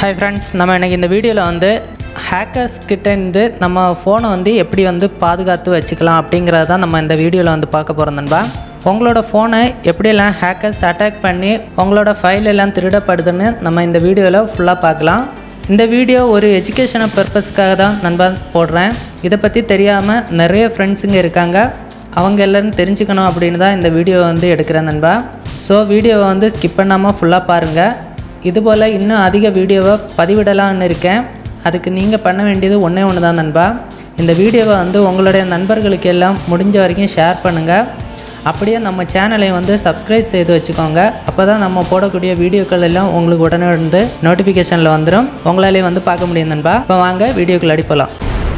hi friends நம்ம இன்னைக்கு இந்த வீடியோவில் வந்து ஹேக்கர்ஸ் கிட்டேருந்து நம்ம ஃபோனை வந்து எப்படி வந்து பாதுகாத்து வச்சுக்கலாம் அப்படிங்கிறத தான் நம்ம இந்த வீடியோவில் வந்து பார்க்க போகிறோம் நண்பா உங்களோட ஃபோனை எப்படியெல்லாம் ஹேக்கர்ஸ் அட்டாக் பண்ணி உங்களோட ஃபைல் எல்லாம் திருடப்படுதுன்னு நம்ம இந்த வீடியோவில் ஃபுல்லாக பார்க்கலாம் இந்த வீடியோ ஒரு எஜுகேஷனல் பர்பஸ்க்காக தான் நண்பா போடுறேன் இதை பற்றி தெரியாமல் நிறைய ஃப்ரெண்ட்ஸுங்க இருக்காங்க அவங்க எல்லோரும் தெரிஞ்சுக்கணும் அப்படின்னு தான் இந்த வீடியோவை வந்து எடுக்கிறேன் நண்பா ஸோ வீடியோவை வந்து ஸ்கிப் பண்ணாமல் ஃபுல்லாக பாருங்கள் இதுபோல் இன்னும் அதிக வீடியோவை பதிவிடலாம்னு இருக்கேன் அதுக்கு நீங்கள் பண்ண வேண்டியது ஒன்றே ஒன்று தான் நண்பா இந்த வீடியோவை வந்து உங்களுடைய நண்பர்களுக்கு எல்லாம் முடிஞ்ச வரைக்கும் ஷேர் பண்ணுங்கள் அப்படியே நம்ம சேனலை வந்து சப்ஸ்கிரைப் செய்து வச்சுக்கோங்க அப்போ தான் நம்ம போடக்கூடிய வீடியோக்கள் எல்லாம் உங்களுக்கு உடனே வந்து நோட்டிஃபிகேஷனில் வந்துடும் உங்களாலே வந்து பார்க்க முடியும் நண்பா இப்போ வாங்க வீடியோக்குள்ள அடிப்பலாம்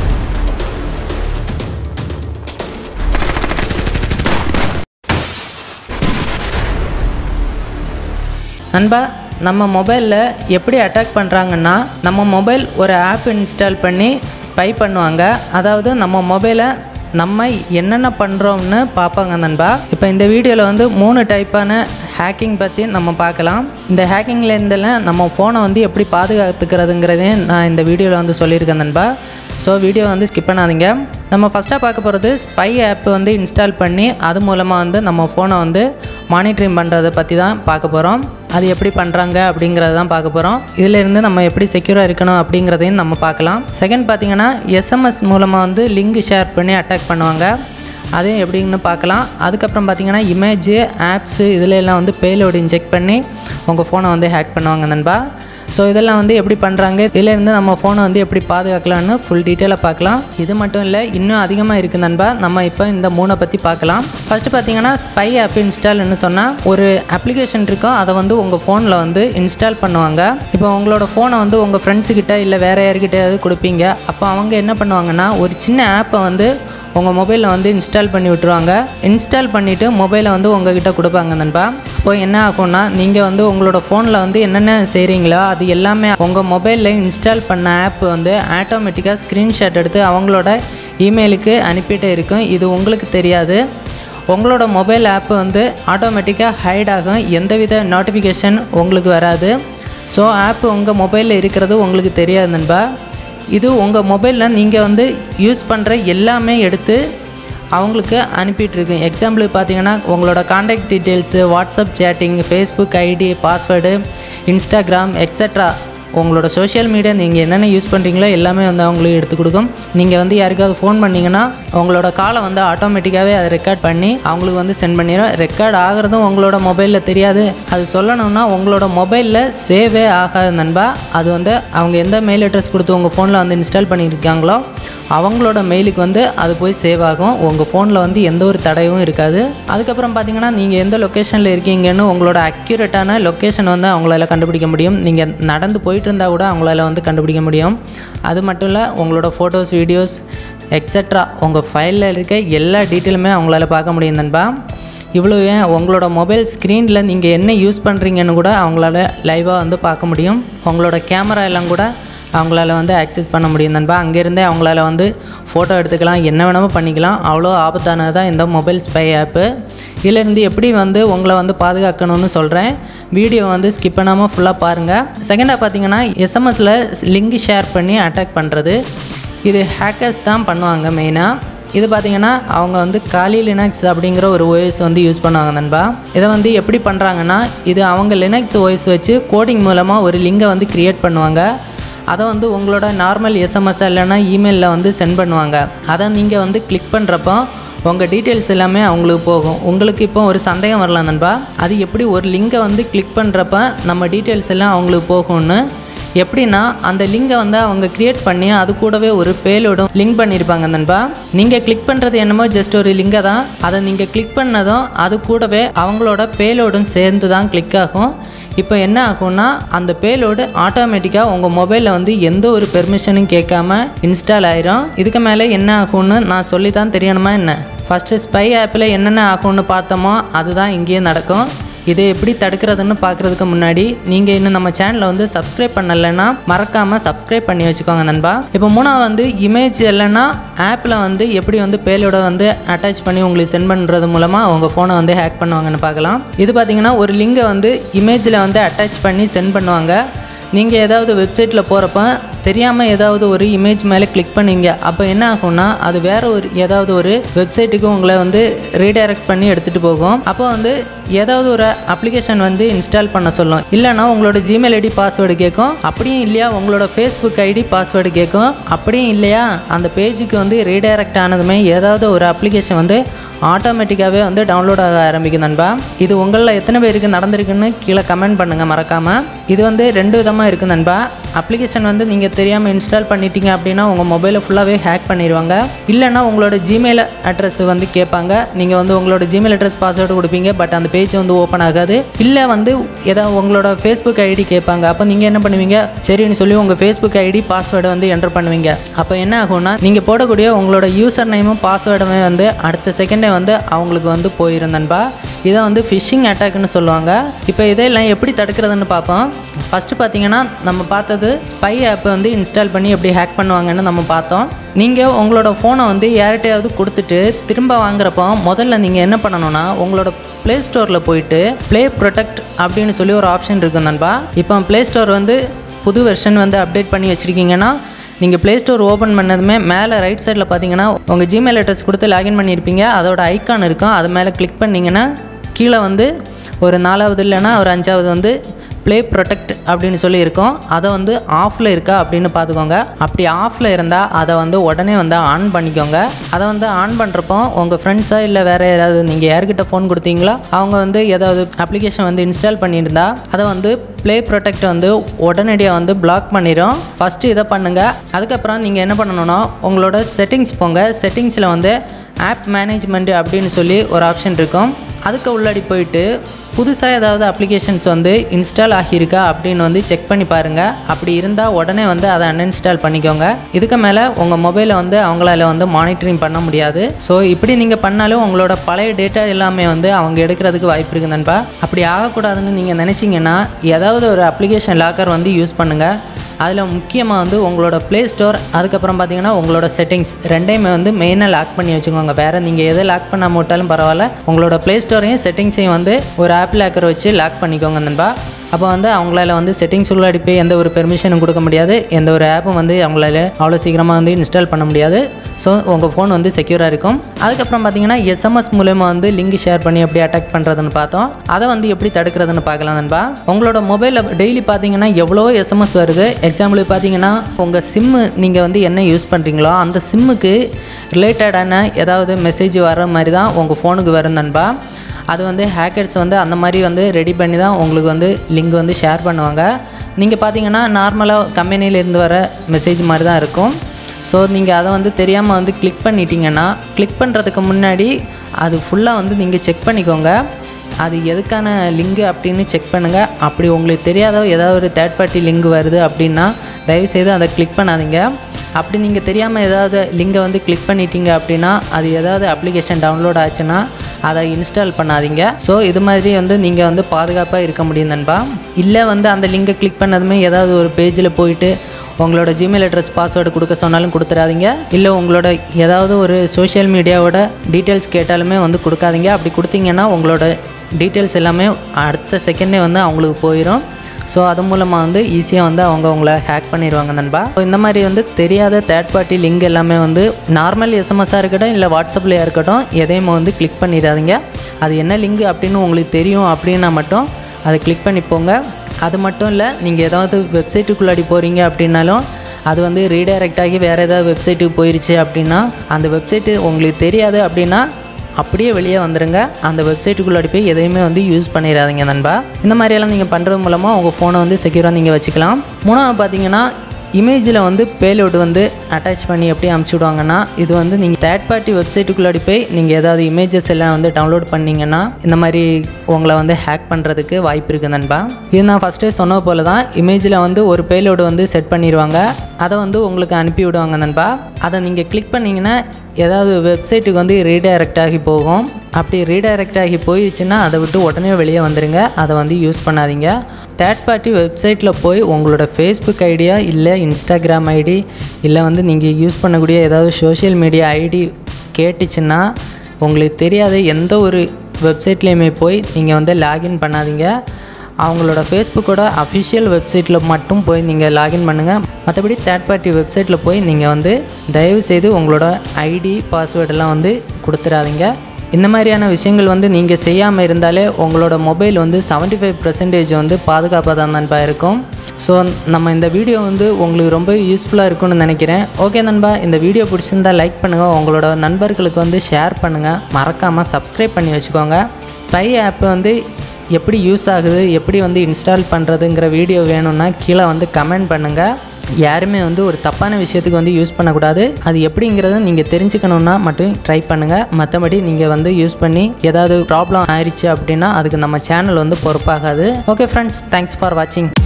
நண்பா நம்ம மொபைலில் எப்படி அட்டாக் பண்ணுறாங்கன்னா நம்ம மொபைல் ஒரு ஆப் இன்ஸ்டால் பண்ணி ஸ்பை பண்ணுவாங்க அதாவது நம்ம மொபைலை நம்ம என்னென்ன பண்ணுறோம்னு பார்ப்பாங்க நண்பா இப்போ இந்த வீடியோவில் வந்து மூணு டைப்பான ஹேக்கிங் பற்றி நம்ம பார்க்கலாம் இந்த ஹேக்கிங்லேருந்தெல்லாம் நம்ம ஃபோனை வந்து எப்படி பாதுகாத்துக்கிறதுங்கிறதையும் நான் இந்த வீடியோவில் வந்து சொல்லியிருக்கேன் நண்பா ஸோ வீடியோ வந்து ஸ்கிப் பண்ணாதீங்க நம்ம ஃபஸ்ட்டாக பார்க்க போகிறது ஸ்பை ஆப் வந்து இன்ஸ்டால் பண்ணி அது மூலமாக வந்து நம்ம ஃபோனை வந்து மானிட்டரிங் பண்ணுறதை பற்றி தான் பார்க்க போகிறோம் அது எப்படி பண்ணுறாங்க அப்படிங்கிறத தான் பார்க்க போகிறோம் இதிலேருந்து நம்ம எப்படி செக்யூராக இருக்கணும் அப்படிங்கிறதையும் நம்ம பார்க்கலாம் செகண்ட் பார்த்தீங்கன்னா எஸ்எம்எஸ் மூலமாக வந்து லிங்க் ஷேர் பண்ணி அட்டாக் பண்ணுவாங்க அதையும் எப்படின்னு பார்க்கலாம் அதுக்கப்புறம் பார்த்தீங்கன்னா இமேஜ் ஆப்ஸு இதில் எல்லாம் வந்து பேலோடு இன்ஜெக்ட் பண்ணி உங்கள் ஃபோனை வந்து ஹேக் பண்ணுவாங்க நண்பா ஸோ இதெல்லாம் வந்து எப்படி பண்ணுறாங்க இதிலேருந்து நம்ம ஃபோனை வந்து எப்படி பாதுகாக்கலாம்னு ஃபுல் டீட்டெயிலாக பார்க்கலாம் இது மட்டும் இல்லை இன்னும் அதிகமாக இருக்குது நண்பா நம்ம இப்போ இந்த மூணை பற்றி பார்க்கலாம் ஃபஸ்ட்டு பார்த்தீங்கன்னா ஸ்பை ஆப் இன்ஸ்டால்னு சொன்னால் ஒரு அப்ளிகேஷன் இருக்கும் அதை வந்து உங்கள் ஃபோனில் வந்து இன்ஸ்டால் பண்ணுவாங்க இப்போ உங்களோட ஃபோனை வந்து உங்கள் ஃப்ரெண்ட்ஸுக்கிட்ட இல்லை வேறு யார்கிட்டயாவது கொடுப்பீங்க அப்போ அவங்க என்ன பண்ணுவாங்கன்னா ஒரு சின்ன ஆப்பை வந்து உங்கள் மொபைலில் வந்து இன்ஸ்டால் பண்ணி விட்ருவாங்க இன்ஸ்டால் பண்ணிவிட்டு மொபைலை வந்து உங்ககிட்ட கொடுப்பாங்க நண்பா அப்போ என்ன ஆகும்னா நீங்கள் வந்து உங்களோட ஃபோனில் வந்து என்னென்ன செய்கிறீங்களோ அது எல்லாமே உங்கள் மொபைலில் இன்ஸ்டால் பண்ண ஆப் வந்து ஆட்டோமேட்டிக்காக ஸ்க்ரீன்ஷாட் எடுத்து அவங்களோட இமெயிலுக்கு அனுப்பிட்டே இருக்கும் இது உங்களுக்கு தெரியாது உங்களோட மொபைல் ஆப் வந்து ஆட்டோமேட்டிக்காக ஹைட் ஆகும் எந்தவித நோட்டிஃபிகேஷன் உங்களுக்கு வராது ஸோ ஆப் உங்கள் மொபைலில் இருக்கிறது உங்களுக்கு தெரியாது நண்பா இது உங்கள் மொபைலில் நீங்கள் வந்து யூஸ் பண்ணுற எல்லாமே எடுத்து அவங்களுக்கு அனுப்பிட்டுருக்கு எக்ஸாம்பிளுக்கு பார்த்தீங்கன்னா உங்களோட contact details WhatsApp chatting Facebook ID password Instagram extra உங்களோட சோஷியல் மீடியா நீங்கள் என்னென்ன யூஸ் பண்ணுறீங்களோ எல்லாமே வந்து அவங்களுக்கு எடுத்து கொடுக்கும் நீங்கள் வந்து யாருக்காவது ஃபோன் பண்ணிங்கன்னா உங்களோட காலை வந்து ஆட்டோமேட்டிக்காகவே அதை ரெக்கார்ட் பண்ணி அவங்களுக்கு வந்து சென்ட் பண்ணிடும் ரெக்கார்ட் ஆகிறதும் உங்களோட மொபைலில் தெரியாது அது சொல்லணும்னா உங்களோட மொபைலில் சேவே ஆகாது நண்பா அது வந்து அவங்க எந்த மெயில் அட்ரஸ் கொடுத்து உங்கள் ஃபோனில் வந்து இன்ஸ்டால் பண்ணியிருக்காங்களோ அவங்களோட மெயிலுக்கு வந்து அது போய் சேவ் ஆகும் உங்கள் ஃபோனில் வந்து எந்த ஒரு தடையும் இருக்காது அதுக்கப்புறம் பார்த்தீங்கன்னா நீங்கள் எந்த லொக்கேஷனில் இருக்கீங்கன்னு உங்களோட அக்யூரேட்டான லொக்கேஷன் வந்து அவங்களால கண்டுபிடிக்க முடியும் நீங்கள் நடந்து போயிட்டு இருந்தால் கூட அவங்களால வந்து கண்டுபிடிக்க முடியும் அது மட்டும் இல்லை உங்களோட ஃபோட்டோஸ் வீடியோஸ் எக்ஸட்ரா உங்கள் ஃபைலில் இருக்க எல்லா டீட்டெயிலுமே அவங்களால பார்க்க முடியும் நண்பா இவ்வளோ ஏன் உங்களோட மொபைல் ஸ்க்ரீனில் நீங்கள் என்ன யூஸ் பண்ணுறீங்கன்னு கூட அவங்களால லைவாக வந்து பார்க்க முடியும் உங்களோட கேமரா எல்லாம் கூட அவங்களால வந்து ஆக்சஸ் பண்ண முடியும் நண்பா அங்கேருந்தே அவங்களால வந்து ஃபோட்டோ எடுத்துக்கலாம் என்ன வேணாலும் பண்ணிக்கலாம் அவ்வளோ ஆபத்தானது தான் இந்த மொபைல் ஸ்பை ஆப்பு இதிலேருந்து எப்படி வந்து உங்களை வந்து பாதுகாக்கணும்னு சொல்கிறேன் வீடியோ வந்து ஸ்கிப் பண்ணாமல் ஃபுல்லாக பாருங்கள் செகண்டாக பார்த்தீங்கன்னா எஸ்எம்எஸில் லிங்க் ஷேர் பண்ணி அட்டாக் பண்ணுறது இது ஹேக்கர்ஸ் தான் பண்ணுவாங்க மெயினாக இது பார்த்தீங்கன்னா அவங்க வந்து காலி லினக்ஸ் அப்படிங்கிற ஒரு ஓஎஸ் வந்து யூஸ் பண்ணுவாங்க நண்பா இதை வந்து எப்படி பண்ணுறாங்கன்னா இது அவங்க லினக்ஸ் ஓஎஸ் வச்சு கோடிங் மூலமாக ஒரு லிங்கை வந்து க்ரியேட் பண்ணுவாங்க அதை வந்து உங்களோட நார்மல் எஸ்எம்எஸ் இல்லைன்னா இமெயிலில் வந்து சென்ட் பண்ணுவாங்க அதை நீங்கள் வந்து கிளிக் பண்ணுறப்போ உங்கள் டீட்டெயில்ஸ் எல்லாமே அவங்களுக்கு போகும் உங்களுக்கு இப்போ ஒரு சந்தேகம் வரலாம் நண்பா அது எப்படி ஒரு லிங்கை வந்து கிளிக் பண்ணுறப்ப நம்ம டீட்டெயில்ஸ் எல்லாம் அவங்களுக்கு போகும்னு எப்படின்னா அந்த லிங்கை வந்து அவங்க க்ரியேட் பண்ணி அது கூடவே ஒரு பேலோடும் லிங்க் பண்ணியிருப்பாங்க நண்பா நீங்கள் கிளிக் பண்ணுறது என்னமோ ஜஸ்ட் ஒரு லிங்கை தான் அதை நீங்கள் கிளிக் பண்ணதும் அது கூடவே அவங்களோட பேலோடும் சேர்ந்து தான் கிளிக் ஆகும் இப்போ என்ன ஆகும்னா அந்த பேலோடு ஆட்டோமேட்டிக்காக உங்கள் மொபைலில் வந்து எந்த ஒரு பெர்மிஷனும் கேட்காம இன்ஸ்டால் ஆயிரும் இதுக்கு மேலே என்ன ஆகும்னு நான் சொல்லி தான் தெரியணுமா என்ன ஃபஸ்ட்டு ஸ்பை ஆப்பில் என்னென்ன ஆகும்னு பார்த்தோமோ அதுதான் இங்கேயே நடக்கும் இதை எப்படி தடுக்கிறதுன்னு பார்க்குறதுக்கு முன்னாடி நீங்கள் இன்னும் நம்ம சேனலை வந்து சப்ஸ்கிரைப் பண்ணலைன்னா மறக்காமல் சப்ஸ்கிரைப் பண்ணி வச்சுக்கோங்க நண்பா இப்போ மூணாவது வந்து இமேஜ் இல்லைன்னா ஆப்பில் வந்து எப்படி வந்து பேலோட வந்து அட்டாச் பண்ணி உங்களுக்கு சென்ட் பண்ணுறது மூலமாக உங்கள் ஃபோனை வந்து ஹேக் பண்ணுவாங்கன்னு பார்க்கலாம் இது பார்த்தீங்கன்னா ஒரு லிங்கை வந்து இமேஜில் வந்து அட்டாச் பண்ணி சென்ட் பண்ணுவாங்க நீங்கள் ஏதாவது வெப்சைட்டில் போகிறப்ப தெரியாமல் ஏதாவது ஒரு இமேஜ் மேலே கிளிக் பண்ணுவீங்க அப்போ என்ன ஆகும்னா அது வேற ஒரு ஏதாவது ஒரு வெப்சைட்டுக்கு உங்களை வந்து ரீடைரக்ட் பண்ணி எடுத்துகிட்டு போகும் அப்போ வந்து ஏதாவது ஒரு அப்ளிகேஷன் வந்து இன்ஸ்டால் பண்ண சொல்லும் இல்லைன்னா உங்களோட ஜிமெயில் ஐடி பாஸ்வேர்டு கேட்கும் அப்படியும் இல்லையா உங்களோட ஃபேஸ்புக் ஐடி பாஸ்வேர்டு கேட்கும் அப்படியும் இல்லையா அந்த பேஜுக்கு வந்து ரீடைரக்ட் ஆனதுமே ஏதாவது ஒரு அப்ளிகேஷன் வந்து ஆட்டோமேட்டிக்காகவே வந்து டவுன்லோட் ஆக ஆரம்பிக்கும் நண்பா இது உங்களில் எத்தனை பேருக்கு நடந்திருக்குன்னு கீழே கமெண்ட் பண்ணுங்கள் மறக்காமல் இது வந்து ரெண்டு விதமாக இருக்குது நண்பா அப்ளிகேஷன் வந்து நீங்கள் தெரியாமல் இன்ஸ்டால் பண்ணிட்டீங்க அப்படின்னா உங்கள் மொபைலை ஃபுல்லாகவே ஹேக் பண்ணிடுவாங்க இல்லைன்னா உங்களோட ஜிமெயில் அட்ரஸ் வந்து கேட்பாங்க நீங்கள் வந்து உங்களோட ஜிமெயில் அட்ரஸ் பாஸ்வேர்டு கொடுப்பீங்க பட் அந்த பேஜ் வந்து ஓப்பன் ஆகாது இல்லை வந்து ஏதாவது உங்களோட ஃபேஸ்புக் ஐடி கேட்பாங்க அப்போ நீங்கள் என்ன பண்ணுவீங்க சரின்னு சொல்லி உங்கள் ஃபேஸ்புக் ஐடி பாஸ்வேர்டை வந்து என்டர் பண்ணுவீங்க அப்போ என்ன ஆகும்னா நீங்கள் போடக்கூடிய உங்களோட யூசர் நேமும் பாஸ்வேர்டுமே வந்து அடுத்த செகண்டே வந்து அவங்களுக்கு வந்து போயிரும் நண்பா இதை வந்து ஃபிஷிங் அட்டாக்னு சொல்லுவாங்க இப்போ இதெல்லாம் எப்படி தடுக்கிறதுன்னு பார்ப்போம் ஃபஸ்ட்டு பார்த்தீங்கன்னா நம்ம பார்த்தது ஸ்பை ஆப்பை வந்து இன்ஸ்டால் பண்ணி எப்படி ஹேக் பண்ணுவாங்கன்னு நம்ம பார்த்தோம் நீங்கள் உங்களோட ஃபோனை வந்து யார்கிட்டையாவது கொடுத்துட்டு திரும்ப வாங்குறப்போ முதல்ல நீங்கள் என்ன பண்ணணும்னா உங்களோட ப்ளே ஸ்டோரில் போயிட்டு ப்ளே ப்ரொடெக்ட் அப்படின்னு சொல்லி ஒரு ஆப்ஷன் இருக்கு நண்பா இப்போ ப்ளே ஸ்டோர் வந்து புது வெர்ஷன் வந்து அப்டேட் பண்ணி வச்சுருக்கீங்கன்னா நீங்கள் ப்ளே ஸ்டோர் ஓப்பன் பண்ணதுமே மேலே ரைட் சைடில் பார்த்தீங்கன்னா உங்கள் ஜிமெயில் அட்ரஸ் கொடுத்து லாகின் பண்ணியிருப்பீங்க அதோட ஐக்கான் இருக்கும் அது மேலே கிளிக் பண்ணிங்கன்னா கீழே வந்து ஒரு நாலாவது இல்லைன்னா ஒரு அஞ்சாவது வந்து ப்ளே ப்ரொடெக்ட் அப்படின்னு சொல்லி இருக்கும் அதை வந்து ஆஃபில் இருக்கா அப்படின்னு பார்த்துக்கோங்க அப்படி ஆஃபில் இருந்தால் அதை வந்து உடனே வந்து ஆன் பண்ணிக்கோங்க அதை வந்து ஆன் பண்ணுறப்போ உங்கள் ஃப்ரெண்ட்ஸாக இல்லை வேறு யாராவது நீங்கள் யார்கிட்ட ஃபோன் கொடுத்தீங்களோ அவங்க வந்து ஏதாவது அப்ளிகேஷன் வந்து இன்ஸ்டால் பண்ணியிருந்தா அதை வந்து ப்ளே ப்ரொடெக்ட் வந்து உடனடியாக வந்து பிளாக் பண்ணிடும் ஃபஸ்ட்டு இதை பண்ணுங்கள் அதுக்கப்புறம் நீங்கள் என்ன பண்ணணும்னா உங்களோட செட்டிங்ஸ் போங்க செட்டிங்ஸில் வந்து ஆப் மேனேஜ்மெண்ட் அப்படின்னு சொல்லி ஒரு ஆப்ஷன் இருக்கும் அதுக்கு உள்ளாடி போயிட்டு புதுசாக ஏதாவது அப்ளிகேஷன்ஸ் வந்து இன்ஸ்டால் ஆகியிருக்கா அப்படின்னு வந்து செக் பண்ணி பாருங்கள் அப்படி இருந்தால் உடனே வந்து அதை அன்இன்ஸ்டால் பண்ணிக்கோங்க இதுக்கு மேலே உங்கள் மொபைலை வந்து அவங்களால வந்து மானிட்டரிங் பண்ண முடியாது ஸோ இப்படி நீங்கள் பண்ணாலும் உங்களோட பழைய டேட்டா எல்லாமே வந்து அவங்க எடுக்கிறதுக்கு வாய்ப்பு இருக்குது நண்பா அப்படி ஆகக்கூடாதுன்னு நீங்கள் நினச்சிங்கன்னா ஏதாவது ஒரு அப்ளிகேஷன் லாக்கர் வந்து யூஸ் பண்ணுங்கள் அதில் முக்கியமாக வந்து உங்களோட ப்ளே ஸ்டோர் அதுக்கப்புறம் பார்த்தீங்கன்னா உங்களோட செட்டிங்ஸ் ரெண்டையுமே வந்து மெயினாக லாக் பண்ணி வச்சுக்கோங்க வேறு நீங்கள் எதை லாக் பண்ணாம விட்டாலும் பரவாயில்ல உங்களோட ப்ளே ஸ்டோரையும் செட்டிங்ஸையும் வந்து ஒரு ஆப் லாக்கர் வச்சு லாக் பண்ணிக்கோங்க நண்பா அப்போ வந்து அவங்களால வந்து செட்டிங்ஸ் உள்ளாடி போய் எந்த ஒரு பெர்மிஷனும் கொடுக்க முடியாது எந்த ஒரு ஆப்பும் வந்து அவங்களால அவ்வளோ சீக்கிரமாக வந்து இன்ஸ்டால் பண்ண முடியாது ஸோ உங்கள் ஃபோன் வந்து செக்யூராக இருக்கும் அதுக்கப்புறம் பார்த்தீங்கன்னா எஸ்எம்எஸ் மூலயமா வந்து லிங்க் ஷேர் பண்ணி எப்படி அட்டாக் பண்ணுறதுன்னு பார்த்தோம் அதை வந்து எப்படி தடுக்கிறதுன்னு பார்க்கலாம் நண்பா உங்களோட மொபைலில் டெய்லி பார்த்தீங்கன்னா எவ்வளோ எஸ்எம்எஸ் வருது எக்ஸாம்பிளுக்கு பார்த்தீங்கன்னா உங்கள் சிம்மு நீங்கள் வந்து என்ன யூஸ் பண்ணுறீங்களோ அந்த சிம்முக்கு ரிலேட்டடான ஏதாவது மெசேஜ் வர மாதிரி தான் உங்கள் ஃபோனுக்கு வரும் நண்பா அது வந்து ஹேக்கர்ஸ் வந்து அந்த மாதிரி வந்து ரெடி பண்ணி தான் உங்களுக்கு வந்து லிங்க் வந்து ஷேர் பண்ணுவாங்க நீங்கள் பார்த்தீங்கன்னா நார்மலாக கம்பெனிலேருந்து வர மெசேஜ் மாதிரி தான் இருக்கும் ஸோ நீங்கள் அதை வந்து தெரியாமல் வந்து கிளிக் பண்ணிட்டீங்கன்னா கிளிக் பண்ணுறதுக்கு முன்னாடி அது ஃபுல்லாக வந்து நீங்கள் செக் பண்ணிக்கோங்க அது எதுக்கான லிங்கு அப்படின்னு செக் பண்ணுங்கள் அப்படி உங்களுக்கு தெரியாத ஏதாவது ஒரு தேர்ட் பார்ட்டி லிங்க் வருது அப்படின்னா தயவுசெய்து அதை கிளிக் பண்ணாதீங்க அப்படி நீங்கள் தெரியாமல் ஏதாவது லிங்கை வந்து கிளிக் பண்ணிட்டீங்க அப்படின்னா அது ஏதாவது அப்ளிகேஷன் டவுன்லோட் ஆச்சுன்னா அதை இன்ஸ்டால் பண்ணாதீங்க ஸோ இது மாதிரி வந்து நீங்கள் வந்து பாதுகாப்பாக இருக்க முடியும் நண்பா இல்லை வந்து அந்த லிங்கை கிளிக் பண்ணதுமே ஏதாவது ஒரு பேஜில் போயிட்டு உங்களோட ஜிமெயில் அட்ரஸ் பாஸ்வேர்டு கொடுக்க சொன்னாலும் கொடுத்துறாதீங்க இல்லை உங்களோட ஏதாவது ஒரு சோஷியல் மீடியாவோட டீட்டெயில்ஸ் கேட்டாலுமே வந்து கொடுக்காதீங்க அப்படி கொடுத்தீங்கன்னா உங்களோட டீட்டெயில்ஸ் எல்லாமே அடுத்த செகண்டே வந்து அவங்களுக்கு போயிடும் ஸோ அது மூலமாக வந்து ஈஸியாக வந்து அவங்க உங்களை ஹேக் பண்ணிடுவாங்க நண்பா ஸோ இந்த மாதிரி வந்து தெரியாத தேர்ட் பார்ட்டி லிங்க் எல்லாமே வந்து நார்மல் எஸ்எம்எஸ்ஸாக இருக்கட்டும் இல்லை வாட்ஸ்அப்லையாக இருக்கட்டும் எதையுமே வந்து கிளிக் பண்ணிடாதீங்க அது என்ன லிங்க் அப்படின்னு உங்களுக்கு தெரியும் அப்படின்னா மட்டும் அதை கிளிக் பண்ணி போங்க அது மட்டும் இல்லை நீங்கள் ஏதாவது வெப்சைட்டுக்குள்ளாடி போகிறீங்க அப்படின்னாலும் அது வந்து ரீடைரக்ட் ஆகி வேறு ஏதாவது வெப்சைட்டுக்கு போயிருச்சு அப்படின்னா அந்த வெப்சைட்டு உங்களுக்கு தெரியாது அப்படின்னா அப்படியே வெளியே வந்துடுங்க அந்த வெப்சைட்டுக்குள்ளாடி போய் எதையுமே வந்து யூஸ் பண்ணிடாதீங்க நண்பா இந்த மாதிரியெல்லாம் நீங்கள் பண்ணுறது மூலமாக உங்கள் ஃபோனை வந்து செக்யூராக நீங்கள் வச்சுக்கலாம் மூணாவது பார்த்தீங்கன்னா இமேஜில் வந்து பேலோடு வந்து அட்டாச் பண்ணி எப்படி அமுச்சு விடுவாங்கன்னா இது வந்து நீங்கள் தேர்ட் பார்ட்டி வெப்சைட்டுக்குள்ளாடி போய் நீங்கள் ஏதாவது இமேஜஸ் எல்லாம் வந்து டவுன்லோட் பண்ணீங்கன்னா இந்த மாதிரி உங்களை வந்து ஹேக் பண்ணுறதுக்கு வாய்ப்பு இருக்குது நண்பா இது நான் ஃபஸ்ட்டே சொன்ன போல தான் இமேஜில் வந்து ஒரு பேலோடு வந்து செட் பண்ணிடுவாங்க அதை வந்து உங்களுக்கு அனுப்பி விடுவாங்க நண்பா அதை நீங்கள் கிளிக் பண்ணிங்கன்னா ஏதாவது வெப்சைட்டுக்கு வந்து ரீடைரக்ட் ஆகி போகும் அப்படி ரீடைரக்ட் ஆகி போயிடுச்சுன்னா அதை விட்டு உடனே வெளியே வந்துடுங்க அதை வந்து யூஸ் பண்ணாதீங்க தேர்ட் பார்ட்டி வெப்சைட்டில் போய் உங்களோட ஃபேஸ்புக் ஐடியா இல்லை இன்ஸ்டாகிராம் ஐடி இல்லை வந்து நீங்கள் யூஸ் பண்ணக்கூடிய ஏதாவது சோஷியல் மீடியா ஐடி கேட்டுச்சுன்னா உங்களுக்கு தெரியாத எந்த ஒரு வெப்சைட்லேயுமே போய் நீங்கள் வந்து லாகின் பண்ணாதீங்க அவங்களோட ஃபேஸ்புக்கோட அஃபிஷியல் வெப்சைட்டில் மட்டும் போய் நீங்கள் லாகின் பண்ணுங்கள் மற்றபடி தேர்ட் பார்ட்டி வெப்சைட்டில் போய் நீங்கள் வந்து தயவு செய்து உங்களோட ஐடி பாஸ்வேர்டெல்லாம் வந்து கொடுத்துடாதீங்க இந்த மாதிரியான விஷயங்கள் வந்து நீங்கள் செய்யாமல் இருந்தாலே உங்களோட மொபைல் வந்து 75% ஃபைவ் பர்சன்டேஜ் வந்து பாதுகாப்பாக தான் நண்பா இருக்கும் ஸோ நம்ம இந்த வீடியோ வந்து உங்களுக்கு ரொம்ப யூஸ்ஃபுல்லாக இருக்கும்னு நினைக்கிறேன் ஓகே நண்பா இந்த வீடியோ பிடிச்சிருந்தா லைக் பண்ணுங்கள் உங்களோட நண்பர்களுக்கு வந்து ஷேர் பண்ணுங்கள் மறக்காமல் சப்ஸ்கிரைப் பண்ணி வச்சுக்கோங்க ஸ்பை ஆப் வந்து எப்படி யூஸ் ஆகுது எப்படி வந்து இன்ஸ்டால் பண்ணுறதுங்கிற வீடியோ வேணும்னா கீழே வந்து கமெண்ட் பண்ணுங்கள் யாருமே வந்து ஒரு தப்பான விஷயத்துக்கு வந்து யூஸ் பண்ணக்கூடாது அது எப்படிங்கிறத நீங்கள் தெரிஞ்சுக்கணுன்னா மட்டும் ட்ரை பண்ணுங்கள் மற்றபடி நீங்கள் வந்து யூஸ் பண்ணி ஏதாவது ப்ராப்ளம் ஆயிடுச்சு அப்படின்னா அதுக்கு நம்ம சேனல் வந்து பொறுப்பாகாது ஓகே ஃப்ரெண்ட்ஸ் தேங்க்ஸ் ஃபார் வாட்சிங்